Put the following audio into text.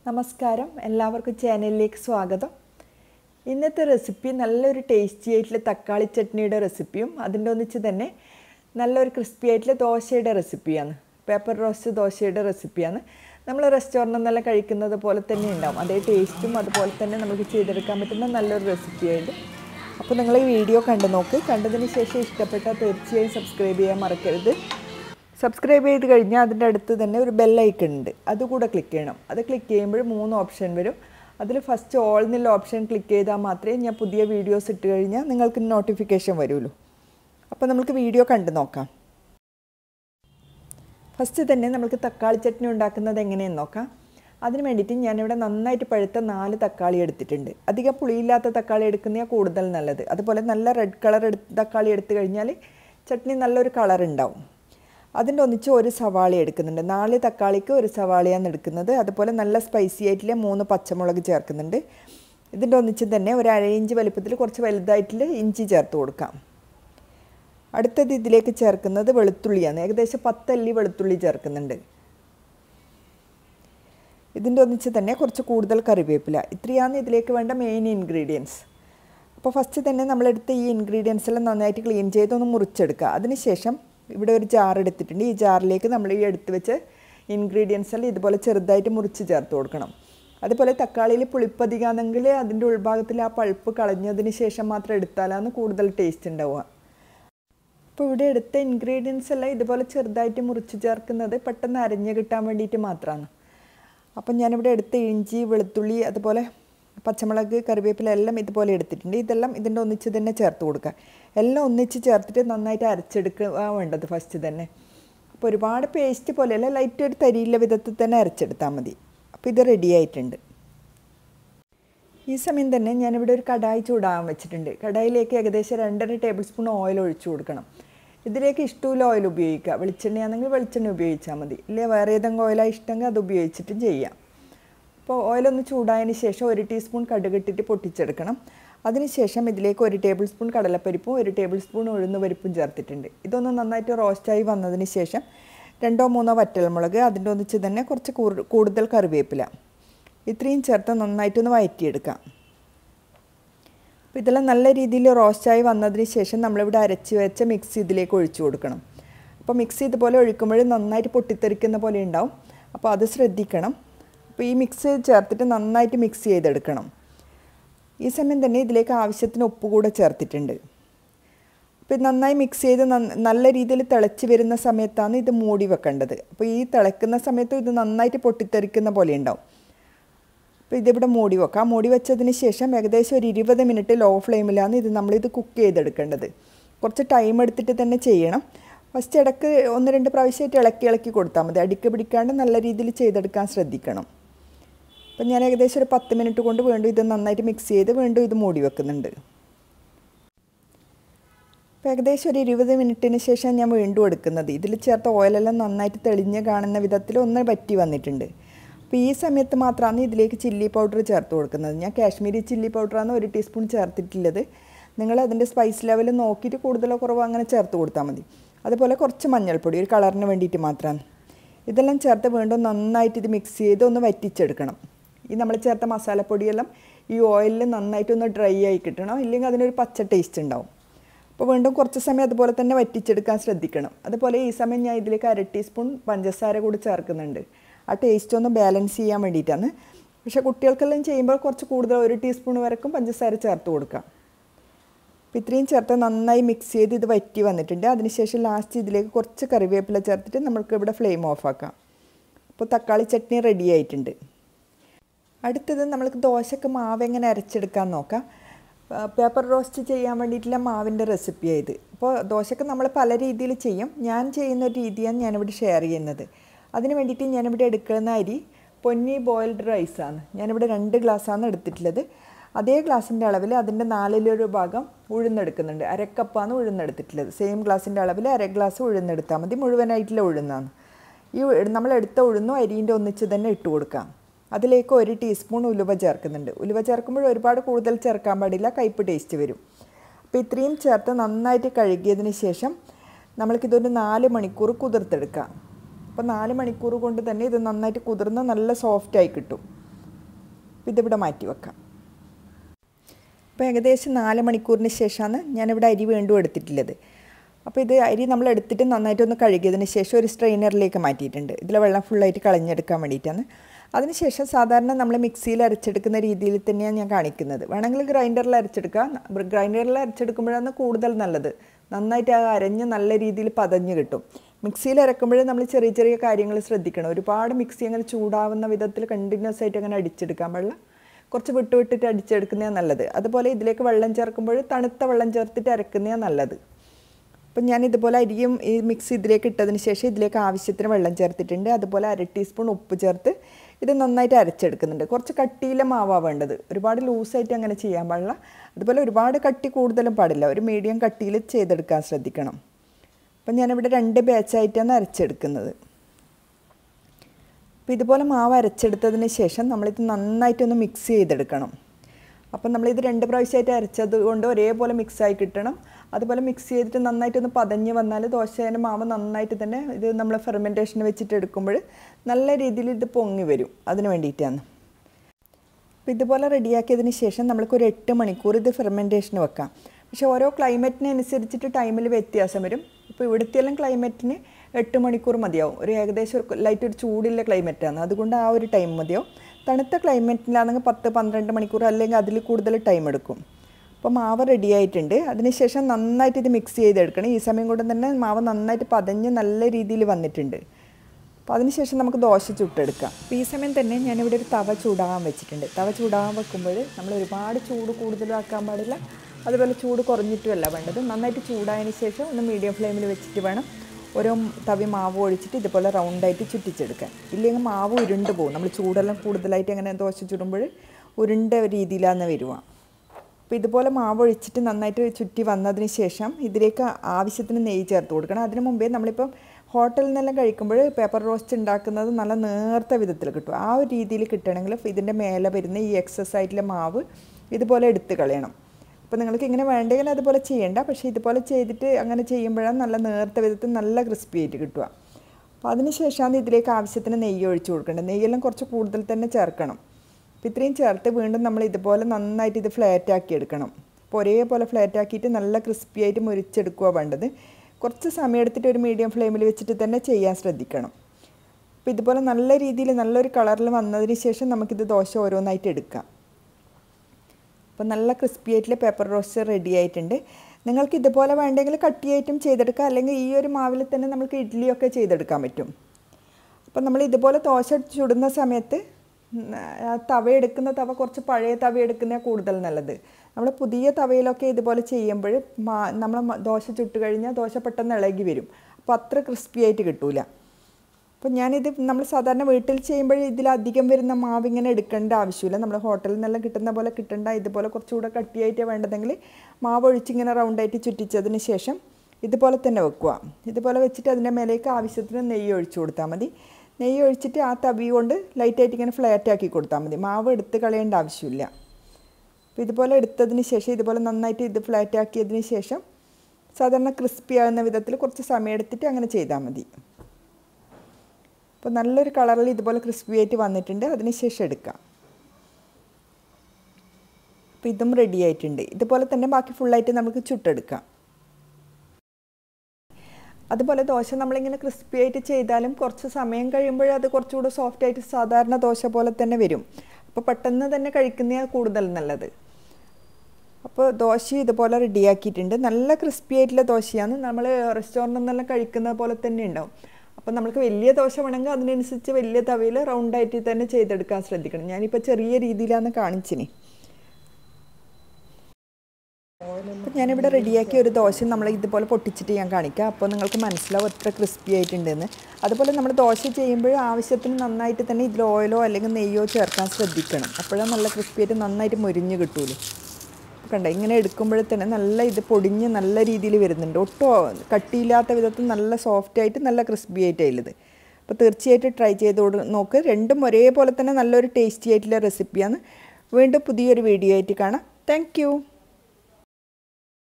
നമസ്കാരം എല്ലാവർക്കും ചാനലിലേക്ക് സ്വാഗതം ഇന്നത്തെ റെസിപ്പി നല്ലൊരു ടേസ്റ്റി ആയിട്ടുള്ള തക്കാളി ചട്നിയുടെ റെസിപ്പിയും അതിൻ്റെ ഒന്നിച്ച് തന്നെ നല്ലൊരു ക്രിസ്പി ആയിട്ടുള്ള ദോശയുടെ റെസിപ്പിയാണ് പേപ്പർ റോസ്റ്റ് ദോശയുടെ റെസിപ്പിയാണ് നമ്മൾ റെസ്റ്റോറൻറ്റിൽ നിന്നെല്ലാം കഴിക്കുന്നത് പോലെ തന്നെ ഉണ്ടാവും അതേ ടേസ്റ്റും അതുപോലെ തന്നെ നമുക്ക് ചെയ്തെടുക്കാൻ പറ്റുന്ന നല്ലൊരു റെസിപ്പിയായിട്ട് അപ്പോൾ നിങ്ങൾ ഈ വീഡിയോ കണ്ടു നോക്ക് കണ്ടതിന് ശേഷം ഇഷ്ടപ്പെട്ടാൽ തീർച്ചയായും സബ്സ്ക്രൈബ് ചെയ്യാൻ മറക്കരുത് സബ്സ്ക്രൈബ് ചെയ്ത് കഴിഞ്ഞാൽ അതിൻ്റെ അടുത്ത് തന്നെ ഒരു ബെല്ലൈക്കൺ ഉണ്ട് അതുകൂടെ ക്ലിക്ക് ചെയ്യണം അത് ക്ലിക്ക് ചെയ്യുമ്പോൾ മൂന്ന് ഓപ്ഷൻ വരും അതിൽ ഫസ്റ്റ് ഓൾ എന്നുള്ള ഓപ്ഷൻ ക്ലിക്ക് ചെയ്താൽ മാത്രമേ ഞാൻ പുതിയ വീഡിയോസ് ഇട്ട് കഴിഞ്ഞാൽ നിങ്ങൾക്ക് നോട്ടിഫിക്കേഷൻ വരുള്ളൂ അപ്പോൾ നമുക്ക് വീഡിയോ കണ്ടു നോക്കാം ഫസ്റ്റ് തന്നെ നമുക്ക് തക്കാളി ചട്നി ഉണ്ടാക്കുന്നത് എങ്ങനെയെന്ന് നോക്കാം അതിന് വേണ്ടിയിട്ട് ഞാനിവിടെ നന്നായിട്ട് പഴുത്ത നാല് തക്കാളി എടുത്തിട്ടുണ്ട് അധികം പുളിയില്ലാത്ത തക്കാളി എടുക്കുന്നതാണ് കൂടുതൽ നല്ലത് അതുപോലെ നല്ല റെഡ് കളർ എടുത്ത് തക്കാളി എടുത്തു കഴിഞ്ഞാൽ ചട്നി നല്ലൊരു കളർ ഉണ്ടാവും അതിൻ്റെ ഒന്നിച്ച് ഒരു സവാള എടുക്കുന്നുണ്ട് നാല് തക്കാളിക്ക് ഒരു സവാളയാണ് എടുക്കുന്നത് അതുപോലെ നല്ല സ്പൈസി ആയിട്ടുള്ള മൂന്ന് പച്ചമുളക് ചേർക്കുന്നുണ്ട് ഇതിൻ്റെ ഒന്നിച്ച് തന്നെ ഒരു അര ഇഞ്ച് വലിപ്പത്തിൽ കുറച്ച് വലുതായിട്ടുള്ള ഇഞ്ചി ചേർത്ത് കൊടുക്കാം അടുത്തത് ഇതിലേക്ക് ചേർക്കുന്നത് വെളുത്തുള്ളിയാണ് ഏകദേശം പത്തല്ലി വെളുത്തുള്ളി ചേർക്കുന്നുണ്ട് ഇതിൻ്റെ ഒന്നിച്ച് തന്നെ കുറച്ച് കൂടുതൽ കറിവേപ്പില ഇത്രയാണ് ഇതിലേക്ക് വേണ്ട മെയിൻ ഇൻഗ്രീഡിയൻസ് അപ്പോൾ ഫസ്റ്റ് തന്നെ നമ്മളെടുത്ത ഈ ഇൻഗ്രീഡിയൻസ് എല്ലാം നന്നായിട്ട് ക്ലീൻ ചെയ്ത് ഒന്ന് മുറിച്ചെടുക്കുക അതിനുശേഷം ഇവിടെ ഒരു ജാർ എടുത്തിട്ടുണ്ട് ഈ ജാറിലേക്ക് നമ്മൾ ഈ എടുത്ത് വെച്ച് ഇൻഗ്രീഡിയൻസ് എല്ലാം ഇതുപോലെ ചെറുതായിട്ട് മുറിച്ച് ചേർത്ത് കൊടുക്കണം അതുപോലെ തക്കാളിയിൽ പുളിപ്പധികാണെങ്കിൽ അതിൻ്റെ ഉൾഭാഗത്തിൽ ആ പൾപ്പ് കളഞ്ഞതിന് ശേഷം മാത്രം എടുത്താലാണ് കൂടുതൽ ടേസ്റ്റ് ഉണ്ടാവുക അപ്പോൾ ഇവിടെ എടുത്ത ഇൻഗ്രീഡിയൻസ് എല്ലാം ഇതുപോലെ ചെറുതായിട്ട് മുറിച്ച് ചേർക്കുന്നത് പെട്ടെന്ന് അരഞ്ഞ് കിട്ടാൻ വേണ്ടിയിട്ട് മാത്രമാണ് അപ്പം ഞാനിവിടെ എടുത്ത ഇഞ്ചി വെളുത്തുള്ളി അതുപോലെ പച്ചമുളക് കറിവേപ്പില എല്ലാം ഇതുപോലെ എടുത്തിട്ടുണ്ട് ഇതെല്ലാം ഇതിൻ്റെ ഒന്നിച്ച് തന്നെ ചേർത്ത് കൊടുക്കുക എല്ലാം ഒന്നിച്ച് ചേർത്തിട്ട് നന്നായിട്ട് അരച്ചെടുക്കുക വേണ്ടത് ഫസ്റ്റ് തന്നെ അപ്പോൾ ഒരുപാട് പേസ്റ്റ് പോലെയല്ല ലൈറ്റ് ഒരു തരിയില്ല വിധത്തിൽ തന്നെ അരച്ചെടുത്താൽ മതി അപ്പോൾ ഇത് റെഡി ആയിട്ടുണ്ട് ഈ സമയം തന്നെ ഞാനിവിടെ ഒരു കടായി ചൂടാകാൻ വെച്ചിട്ടുണ്ട് കടായിലേക്ക് ഏകദേശം രണ്ടര ടേബിൾ സ്പൂൺ ഓയിൽ ഒഴിച്ചു കൊടുക്കണം ഇതിലേക്ക് ഇഷ്ടമുള്ള ഓയിൽ ഉപയോഗിക്കുക വെളിച്ചെണ്ണയാണെങ്കിൽ വെളിച്ചെണ്ണ ഉപയോഗിച്ചാൽ മതി ഇല്ലേ വേറെ ഏതെങ്കിലും ഓയിലാണ് ഇഷ്ടമെങ്കിൽ അത് ഉപയോഗിച്ചിട്ടും ചെയ്യാം അപ്പോൾ ഓയിലൊന്ന് ചൂടായതിന് ശേഷം ഒരു ടീസ്പൂൺ കടുകിട്ടിട്ട് പൊട്ടിച്ചെടുക്കണം അതിനുശേഷം ഇതിലേക്ക് ഒരു ടേബിൾ സ്പൂൺ കടലപ്പരിപ്പും ഒരു ടേബിൾ സ്പൂൺ ഉഴുന്ന് പരിപ്പും ചേർത്തിട്ടുണ്ട് ഇതൊന്ന് നന്നായിട്ട് റോസ്റ്റായി വന്നതിന് ശേഷം രണ്ടോ മൂന്നോ വറ്റൽമുളക് അതിൻ്റെ ഒന്നിച്ച് തന്നെ കുറച്ച് കൂടുതൽ കറിവേപ്പില ഇത്രയും ചേർത്ത് നന്നായിട്ടൊന്ന് വഴറ്റിയെടുക്കാം അപ്പോൾ ഇതെല്ലാം നല്ല രീതിയിൽ റോസ്റ്റായി വന്നതിന് ശേഷം നമ്മളിവിടെ അരച്ച് വെച്ച മിക്സി ഇതിലേക്ക് ഒഴിച്ചു കൊടുക്കണം അപ്പോൾ മിക്സി ഇതുപോലെ ഒഴിക്കുമ്പോൾ നന്നായിട്ട് പൊട്ടിത്തെറിക്കുന്ന പോലെ ഉണ്ടാവും അപ്പോൾ അത് ശ്രദ്ധിക്കണം അപ്പോൾ ഈ മിക്സ് ചേർത്തിട്ട് നന്നായിട്ട് മിക്സ് ചെയ്തെടുക്കണം ഈ സമയം തന്നെ ഇതിലേക്ക് ആവശ്യത്തിന് ഉപ്പ് കൂടെ ചേർത്തിട്ടുണ്ട് അപ്പോൾ നന്നായി മിക്സ് ചെയ്ത് നല്ല രീതിയിൽ തിളച്ച് വരുന്ന സമയത്താണ് ഇത് മൂടി വെക്കേണ്ടത് അപ്പോൾ ഈ തിളക്കുന്ന സമയത്ത് ഇത് നന്നായിട്ട് പൊട്ടിത്തെറിക്കുന്ന പോലെ ഉണ്ടാവും അപ്പോൾ ഇതിവിടെ മൂടി വെക്കാം മൂടി വെച്ചതിന് ശേഷം ഏകദേശം ഒരു ഇരുപത് മിനിറ്റ് ലോ ഫ്ലെയിമിലാണ് ഇത് നമ്മളിത് കുക്ക് ചെയ്തെടുക്കേണ്ടത് കുറച്ച് ടൈം എടുത്തിട്ട് തന്നെ ചെയ്യണം ഫസ്റ്റ് ഇടയ്ക്ക് ഒന്ന് രണ്ട് പ്രാവശ്യമായിട്ട് ഇളക്കി ഇളക്കി കൊടുത്താൽ മതി അടിക്ക് പിടിക്കാണ്ട് നല്ല രീതിയിൽ ചെയ്തെടുക്കാൻ ശ്രദ്ധിക്കണം അപ്പം ഞാൻ ഏകദേശം ഒരു പത്ത് മിനിറ്റ് കൊണ്ട് വീണ്ടും ഇത് നന്നായിട്ട് മിക്സ് ചെയ്ത് വീണ്ടും ഇത് മൂടി വെക്കുന്നുണ്ട് അപ്പോൾ ഏകദേശം ഒരു ഇരുപത് മിനിറ്റിന് ശേഷം ഞാൻ വീണ്ടും എടുക്കുന്നത് ഇതിൽ ചേർത്ത ഓയിലെല്ലാം നന്നായിട്ട് തെളിഞ്ഞ് കാണുന്ന വിധത്തിൽ ഒന്ന് പറ്റി വന്നിട്ടുണ്ട് അപ്പോൾ ഈ സമയത്ത് മാത്രമാണ് ഇതിലേക്ക് ചില്ലി പൗഡർ ചേർത്ത് കൊടുക്കുന്നത് ഞാൻ കാശ്മീരി ചില്ലി പൗഡറാണ് ഒരു ടീസ്പൂൺ ചേർത്തിട്ടുള്ളത് നിങ്ങൾ അതിൻ്റെ സ്പൈസ് ലെവൽ നോക്കിയിട്ട് കൂടുതലോ കുറവോ അങ്ങനെ ചേർത്ത് കൊടുത്താൽ മതി അതുപോലെ കുറച്ച് മഞ്ഞൾപ്പൊടി ഒരു കളറിന് വേണ്ടിയിട്ട് മാത്രമാണ് ഇതെല്ലാം ചേർത്ത് വീണ്ടും നന്നായിട്ട് ഇത് മിക്സ് ചെയ്ത് ഒന്ന് വറ്റിച്ചെടുക്കണം ഈ നമ്മൾ ചേർത്ത മസാലപ്പൊടിയെല്ലാം ഈ ഓയിലിൽ നന്നായിട്ടൊന്ന് ഡ്രൈ ആയി കിട്ടണം ഇല്ലെങ്കിൽ അതിനൊരു പച്ച ടേസ്റ്റ് ഉണ്ടാവും അപ്പോൾ വീണ്ടും കുറച്ച് സമയം അതുപോലെ തന്നെ വറ്റിച്ചെടുക്കാൻ ശ്രദ്ധിക്കണം അതുപോലെ ഈ സമയം ഞാൻ ഇതിലേക്ക് അര ടീസ്പൂൺ പഞ്ചസാര കൂടി ചേർക്കുന്നുണ്ട് ആ ടേസ്റ്റ് ഒന്ന് ബാലൻസ് ചെയ്യാൻ വേണ്ടിയിട്ടാണ് പക്ഷേ കുട്ടികൾക്കെല്ലാം ചെയ്യുമ്പോൾ കുറച്ച് കൂടുതൽ ഒരു ടീസ്പൂൺ വരക്കും പഞ്ചസാര ചേർത്ത് കൊടുക്കാം അപ്പോൾ ഇത്രയും ചേർത്ത് നന്നായി മിക്സ് ചെയ്ത് ഇത് വറ്റി വന്നിട്ടുണ്ട് അതിനുശേഷം ലാസ്റ്റ് ഇതിലേക്ക് കുറച്ച് കറിവേപ്പില ചേർത്തിട്ട് നമുക്ക് ഇവിടെ ഫ്ലെയിം ഓഫാക്കാം അപ്പോൾ തക്കാളി ചട്നി റെഡി ആയിട്ടുണ്ട് അടുത്തത് നമ്മൾക്ക് ദോശക്ക് മാവ് എങ്ങനെ അരച്ചെടുക്കാൻ നോക്കാം പേപ്പർ റോസ്റ്റ് ചെയ്യാൻ വേണ്ടിയിട്ടുള്ള മാവിൻ്റെ റെസിപ്പിയായത് അപ്പോൾ ദോശക്ക് നമ്മൾ പല രീതിയിൽ ചെയ്യും ഞാൻ ചെയ്യുന്ന ഒരു രീതിയാണ് ഞാനിവിടെ ഷെയർ ചെയ്യുന്നത് അതിന് വേണ്ടിയിട്ട് ഞാനിവിടെ എടുക്കുന്ന അരി പൊന്നി ബോയിൽഡ് റൈസാണ് ഞാനിവിടെ രണ്ട് ഗ്ലാസ്സാണ് എടുത്തിട്ടുള്ളത് അതേ ഗ്ലാസിൻ്റെ അളവിൽ അതിൻ്റെ നാലിലൊരു ഭാഗം ഉഴുന്നെടുക്കുന്നുണ്ട് അരക്കപ്പാണ് ഉഴുന്നെടുത്തിട്ടുള്ളത് സെയിം ഗ്ലാസിൻ്റെ അളവിൽ അര ഗ്ലാസ് ഉഴുന്നെടുത്താൽ മതി മുഴുവനായിട്ടുള്ള ഉഴുന്നാണ് ഈ നമ്മൾ എടുത്ത ഉഴുന്നും അരിൻ്റെ ഒന്നിച്ച് തന്നെ ഇട്ട് കൊടുക്കാം അതിലേക്ക് ഒരു ടീസ്പൂൺ ഉലുവ ചേർക്കുന്നുണ്ട് ഉലുവ ചേർക്കുമ്പോൾ ഒരുപാട് കൂടുതൽ ചേർക്കാൻ പാടില്ല കയ്പ്പ് ടേസ്റ്റ് വരും അപ്പോൾ ഇത്രയും ചേർത്ത് നന്നായിട്ട് കഴുകിയതിന് ശേഷം നമ്മൾക്കിതൊരു നാല് മണിക്കൂർ കുതിർത്തെടുക്കാം അപ്പോൾ നാല് മണിക്കൂർ കൊണ്ട് തന്നെ ഇത് നന്നായിട്ട് കുതിർന്ന് നല്ല സോഫ്റ്റായി കിട്ടും ഇതിവിടെ മാറ്റി വെക്കാം അപ്പോൾ ഏകദേശം നാല് മണിക്കൂറിന് ശേഷമാണ് ഞാനിവിടെ അരി വീണ്ടും എടുത്തിട്ടുള്ളത് അപ്പോൾ ഇത് അരി നമ്മൾ എടുത്തിട്ട് നന്നായിട്ടൊന്ന് കഴുകിയതിന് ശേഷം ഒരു സ്ട്രെയിനറിലേക്ക് മാറ്റിയിട്ടുണ്ട് ഇതിലെ വെള്ളം ഫുള്ളായിട്ട് കളഞ്ഞെടുക്കാൻ വേണ്ടിയിട്ടാണ് അതിനുശേഷം സാധാരണ നമ്മൾ മിക്സിയിൽ അരച്ചെടുക്കുന്ന രീതിയിൽ തന്നെയാണ് ഞാൻ കാണിക്കുന്നത് വേണമെങ്കിൽ ഗ്രൈൻഡറിൽ അരച്ചെടുക്കാം ഗ്രൈൻഡറിൽ അരച്ചെടുക്കുമ്പോഴാണ് കൂടുതൽ നല്ലത് നന്നായിട്ട് ആ അരഞ്ഞ് നല്ല രീതിയിൽ പതഞ്ഞ് കിട്ടും മിക്സിയിൽ അരക്കുമ്പോൾ നമ്മൾ ചെറിയ ചെറിയ കാര്യങ്ങൾ ശ്രദ്ധിക്കണം ഒരുപാട് മിക്സി അങ്ങനെ ചൂടാവുന്ന വിധത്തിൽ കണ്ടിന്യൂസ് ആയിട്ട് അങ്ങനെ അടിച്ചെടുക്കാൻ പാടില്ല കുറച്ച് വിട്ട് വിട്ടിട്ട് അടിച്ചെടുക്കുന്നതാണ് നല്ലത് അതുപോലെ ഇതിലേക്ക് വെള്ളം ചേർക്കുമ്പോൾ തണുത്ത വെള്ളം ചേർത്തിട്ട് അരക്കുന്നതാണ് നല്ലത് അപ്പം ഞാൻ ഇതുപോലെ അരിയും ഈ മിക്സ് ഇതിലേക്ക് ഇട്ടതിന് ശേഷം ഇതിലേക്ക് ആവശ്യത്തിന് വെള്ളം ചേർത്തിട്ടുണ്ട് അതുപോലെ അര ടീസ്പൂൺ ഉപ്പ് ചേർത്ത് ഇത് നന്നായിട്ട് അരച്ചെടുക്കുന്നുണ്ട് കുറച്ച് കട്ടിയിലെ മാവാണ് വേണ്ടത് ഒരുപാട് ലൂസായിട്ട് അങ്ങനെ ചെയ്യാൻ പാടില്ല അതുപോലെ ഒരുപാട് കട്ടി കൂടുതലും പാടില്ല ഒരു മീഡിയം കട്ടിയിൽ ചെയ്തെടുക്കാൻ ശ്രദ്ധിക്കണം അപ്പം ഞാനിവിടെ രണ്ട് ബാച്ചായിട്ടാണ് അരച്ചെടുക്കുന്നത് അപ്പോൾ ഇതുപോലെ മാവ് അരച്ചെടുത്തതിന് ശേഷം നമ്മളിത് നന്നായിട്ടൊന്ന് മിക്സ് ചെയ്തെടുക്കണം അപ്പം നമ്മളിത് രണ്ട് പ്രാവശ്യമായിട്ട് അരച്ചത് കൊണ്ട് ഒരേപോലെ മിക്സായി കിട്ടണം അതുപോലെ മിക്സ് ചെയ്തിട്ട് നന്നായിട്ടൊന്ന് പതഞ്ഞ് വന്നാൽ ദോശേൻ്റെ മാവ് നന്നായിട്ട് തന്നെ ഇത് നമ്മൾ ഫെർമെൻറ്റേഷന് വെച്ചിട്ട് എടുക്കുമ്പോൾ നല്ല രീതിയിൽ ഇത് പൊങ്ങി വരും അതിന് വേണ്ടിയിട്ടാണ് അപ്പോൾ ഇതുപോലെ റെഡിയാക്കിയതിന് ശേഷം നമ്മൾക്ക് ഒരു എട്ട് മണിക്കൂർ ഇത് ഫെർമെൻറ്റേഷന് വെക്കാം പക്ഷേ ഓരോ ക്ലൈമറ്റിനനുസരിച്ചിട്ട് ടൈമിൽ വ്യത്യാസം വരും ഇപ്പോൾ ഇവിടുത്തെ എല്ലാം ക്ലൈമറ്റിന് എട്ട് മണിക്കൂർ മതിയാവും ഒരു ഏകദേശം ഒരു ലൈറ്റ് ഒരു ചൂടുള്ള ക്ലൈമറ്റാണ് അതുകൊണ്ട് ആ ഒരു ടൈം മതിയാവും തണുത്ത ക്ലൈമറ്റിലാണെങ്കിൽ പത്ത് പന്ത്രണ്ട് മണിക്കൂർ അല്ലെങ്കിൽ അതിൽ കൂടുതൽ ടൈം എടുക്കും അപ്പോൾ മാവ് റെഡി ആയിട്ടുണ്ട് അതിനുശേഷം നന്നായിട്ട് ഇത് മിക്സ് ചെയ്തെടുക്കണം ഈ സമയം കൊണ്ട് തന്നെ മാവ് നന്നായിട്ട് പതഞ്ഞ് നല്ല രീതിയിൽ വന്നിട്ടുണ്ട് അപ്പോൾ അതിനുശേഷം നമുക്ക് ദോശ ചുട്ടെടുക്കാം അപ്പോൾ ഈ സമയം തന്നെ ഞാനിവിടെ ഒരു തവ ചൂടാകാൻ വെച്ചിട്ടുണ്ട് തവ ചൂടാകാൻ വെക്കുമ്പോൾ നമ്മൾ ഒരുപാട് ചൂട് കൂടുതലാക്കാൻ പാടില്ല അതുപോലെ ചൂട് കുറഞ്ഞിട്ടുമല്ല വേണ്ടത് നന്നായിട്ട് ചൂടായതിന് ശേഷം ഒന്ന് മീഡിയം ഫ്ലെയിമിൽ വെച്ചിട്ട് വേണം ഓരോ തവി മാവ് ഒഴിച്ചിട്ട് ഇതുപോലെ റൗണ്ടായിട്ട് ചുറ്റിച്ചെടുക്കാൻ ഇല്ലെങ്കിൽ മാവ് ഉരുണ്ട് പോകും നമ്മൾ ചൂടെല്ലാം കൂടുതലായിട്ട് അങ്ങനെ ദോശ ചുടുമ്പോൾ ഉരുണ്ട രീതിയിലാണ് വരുക അപ്പോൾ ഇതുപോലെ മാവ് ഒഴിച്ചിട്ട് നന്നായിട്ട് ചുറ്റി വന്നതിന് ശേഷം ഇതിലേക്ക് ആവശ്യത്തിന് നെയ്യ് ചേർത്ത് കൊടുക്കണം അതിന് മുമ്പേ നമ്മളിപ്പം ഹോട്ടലിൽ നിന്നെല്ലാം കഴിക്കുമ്പോൾ പേപ്പർ റോസ്റ്റ് ഉണ്ടാക്കുന്നത് നല്ല നേർത്ത വിധത്തിൽ കിട്ടും ആ ഒരു രീതിയിൽ കിട്ടണമെങ്കിൽ ഇതിൻ്റെ മേലെ വരുന്ന ഈ എക്സസ് ആയിട്ടുള്ള മാവ് ഇതുപോലെ എടുത്ത് കളയണം അപ്പോൾ നിങ്ങൾക്ക് ഇങ്ങനെ വേണ്ടെങ്കിൽ അതുപോലെ ചെയ്യണ്ട പക്ഷേ ഇതുപോലെ ചെയ്തിട്ട് അങ്ങനെ ചെയ്യുമ്പോഴാണ് നല്ല നേർത്ത വിധത്തിൽ നല്ല ക്രിസ്പി ആയിട്ട് കിട്ടുക അപ്പോൾ അതിന് ശേഷമാണ് ഇതിലേക്ക് ആവശ്യത്തിന് നെയ്യ് ഒഴിച്ച് കൊടുക്കേണ്ടത് നെയ്യെല്ലാം കുറച്ച് കൂടുതൽ തന്നെ ചേർക്കണം അപ്പോൾ ഇത്രയും ചേർത്ത് വീണ്ടും നമ്മൾ ഇതുപോലെ നന്നായിട്ട് ഇത് ഫ്ലാറ്റ് ആക്കി എടുക്കണം അപ്പോൾ ഒരേപോലെ ഫ്ലാറ്റ് ആക്കിയിട്ട് നല്ല ക്രിസ്പി ആയിട്ട് മുരിച്ചെടുക്കുക വേണ്ടത് കുറച്ച് സമയം എടുത്തിട്ട് ഒരു മീഡിയം ഫ്ലെയിമിൽ വെച്ചിട്ട് തന്നെ ചെയ്യാൻ ശ്രദ്ധിക്കണം അപ്പോൾ ഇതുപോലെ നല്ല രീതിയിൽ നല്ലൊരു കളറിൽ വന്നതിന് ശേഷം നമുക്കിത് ദോശ ഓരോന്നായിട്ട് എടുക്കാം അപ്പോൾ നല്ല ക്രിസ്പി ആയിട്ടുള്ള പേപ്പർ റോസ്റ്റ് റെഡി ആയിട്ടുണ്ട് നിങ്ങൾക്ക് ഇതുപോലെ വേണ്ടെങ്കിൽ കട്ടിയായിട്ടും ചെയ്തെടുക്കാം അല്ലെങ്കിൽ ഈ ഒരു മാവിൽ തന്നെ നമുക്ക് ഇഡ്ഡലിയൊക്കെ ചെയ്തെടുക്കാൻ പറ്റും അപ്പോൾ നമ്മൾ ഇതുപോലെ ദോശ ചുടുന്ന സമയത്ത് തവ എടുക്കുന്ന തവ കുറച്ച് പഴയ തവ എടുക്കുന്ന കൂടുതൽ നല്ലത് നമ്മൾ പുതിയ തവയിലൊക്കെ ഇതുപോലെ ചെയ്യുമ്പോൾ മാ നമ്മൾ ദോശ ചുട്ട് കഴിഞ്ഞാൽ ദോശ പെട്ടെന്ന് ഇളകി വരും അപ്പോൾ അത്ര ക്രിസ്പി ആയിട്ട് കിട്ടൂല അപ്പോൾ ഞാനിത് നമ്മൾ സാധാരണ വീട്ടിൽ ചെയ്യുമ്പോൾ ഇതിലധികം വരുന്ന മാവ് ഇങ്ങനെ എടുക്കേണ്ട ആവശ്യമില്ല നമ്മൾ ഹോട്ടലിൽ നിന്നെല്ലാം കിട്ടുന്ന പോലെ കിട്ടേണ്ട ഇതുപോലെ കുറച്ചുകൂടെ കട്ടിയായിട്ട് വേണ്ടതെങ്കിൽ മാവ് ഒഴിച്ചിങ്ങനെ റൗണ്ടായിട്ട് ചുറ്റിച്ചതിന് ശേഷം ഇതുപോലെ തന്നെ വെക്കുക ഇതുപോലെ വെച്ചിട്ട് അതിൻ്റെ മേലേക്ക് ആവശ്യത്തിന് നെയ്യ് ഒഴിച്ചു കൊടുത്താൽ മതി നെയ്യ് ഒഴിച്ചിട്ട് ആ തവി കൊണ്ട് ലൈറ്റായിട്ട് ഇങ്ങനെ ഫ്ലാറ്റ് ആക്കി കൊടുത്താൽ മതി മാവ് എടുത്ത് കളയേണ്ട ആവശ്യമില്ല അപ്പോൾ ഇതുപോലെ എടുത്തതിന് ശേഷം ഇതുപോലെ നന്നായിട്ട് ഇത് ഫ്ലാറ്റ് ആക്കിയതിന് ശേഷം സാധാരണ ക്രിസ്പി ആകുന്ന വിധത്തിൽ കുറച്ച് സമയം എടുത്തിട്ട് അങ്ങനെ ചെയ്താൽ മതി അപ്പോൾ നല്ലൊരു കളറിൽ ഇതുപോലെ ക്രിസ്പി ആയിട്ട് വന്നിട്ടുണ്ട് അതിന് ശേഷം എടുക്കാം അപ്പോൾ ഇതും റെഡി ആയിട്ടുണ്ട് ഇതുപോലെ തന്നെ ബാക്കി ഫുള്ളായിട്ട് നമുക്ക് ചുട്ടെടുക്കാം അതുപോലെ ദോശ നമ്മളിങ്ങനെ ക്രിസ്പി ആയിട്ട് ചെയ്താലും കുറച്ച് സമയം കഴിയുമ്പോൾ അത് കുറച്ചുകൂടെ സോഫ്റ്റ് ആയിട്ട് സാധാരണ ദോശ പോലെ തന്നെ വരും അപ്പോൾ പെട്ടെന്ന് തന്നെ കഴിക്കുന്നതാണ് കൂടുതൽ നല്ലത് അപ്പോൾ ദോശ ഇതുപോലെ റെഡിയാക്കിയിട്ടുണ്ട് നല്ല ക്രിസ്പി ആയിട്ടുള്ള ദോശയാണ് നമ്മൾ റെസ്റ്റോറൻറ്റിൽ നിന്നെല്ലാം കഴിക്കുന്ന പോലെ തന്നെ ഉണ്ടാവും അപ്പോൾ നമുക്ക് വലിയ ദോശ വേണമെങ്കിൽ അതിനനുസരിച്ച് വലിയ തവയിൽ റൗണ്ടായിട്ട് തന്നെ ചെയ്തെടുക്കാൻ ശ്രദ്ധിക്കണം ഞാനിപ്പോൾ ചെറിയ രീതിയിലാണ് കാണിച്ചിനി അപ്പം ഞാനിവിടെ റെഡിയാക്കിയ ഒരു ദോശ നമ്മൾ ഇതുപോലെ പൊട്ടിച്ചിട്ട് ഞാൻ കാണിക്കാം അപ്പോൾ നിങ്ങൾക്ക് മനസ്സിലാവും എത്ര ക്രിസ്പി ആയിട്ടുണ്ടെന്ന് അതുപോലെ നമ്മൾ ദോശ ചെയ്യുമ്പോൾ ആവശ്യത്തിന് നന്നായിട്ട് തന്നെ ഇതിൽ ഓയിലോ അല്ലെങ്കിൽ നെയ്യോ ചേർക്കാൻ ശ്രദ്ധിക്കണം അപ്പോഴാണ് നല്ല ക്രിസ്പി ആയിട്ട് നന്നായിട്ട് മുരിഞ്ഞ് കിട്ടൂലേ കണ്ട ഇങ്ങനെ എടുക്കുമ്പോൾ തന്നെ നല്ല ഇത് പൊടിഞ്ഞ് നല്ല രീതിയിൽ വരുന്നുണ്ട് ഒട്ടും കട്ടിയില്ലാത്ത വിധത്തിൽ നല്ല സോഫ്റ്റ് ആയിട്ട് നല്ല ക്രിസ്പി ആയിട്ടുള്ളത് അപ്പോൾ തീർച്ചയായിട്ടും ട്രൈ ചെയ്ത് നോക്ക് രണ്ടും ഒരേപോലെ തന്നെ നല്ലൊരു ടേസ്റ്റി ആയിട്ടുള്ള റെസിപ്പിയാണ് വീണ്ടും പുതിയൊരു വീഡിയോ ആയിട്ട് കാണാം താങ്ക്